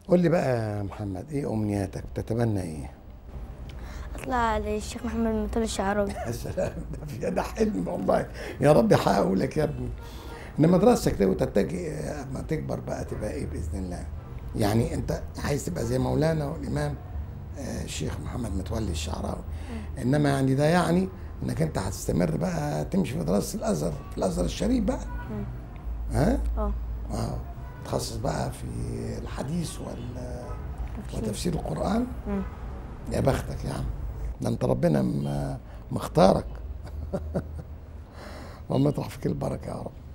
قول لي بقى يا محمد ايه امنياتك بتتمنى ايه اطلع للشيخ محمد مطل الشعراوي يا سلام ده في ده حلم والله يا رب يحققه لك يا ابني انما دراستك دي وتتجه اما تكبر بقى تبقى ايه باذن الله يعني انت عايز تبقى زي مولانا والامام آه، الشيخ محمد متولي الشعراوي انما يعني ده يعني انك انت هتستمر بقى تمشي في دراسه الازهر في الازهر الشريف بقى ها اه اه تخصص بقى في الحديث وال وتفسير القرآن مم. يا بختك يا عم ده انت ربنا م- مختارك اللهم يطرح فيك البركة يا رب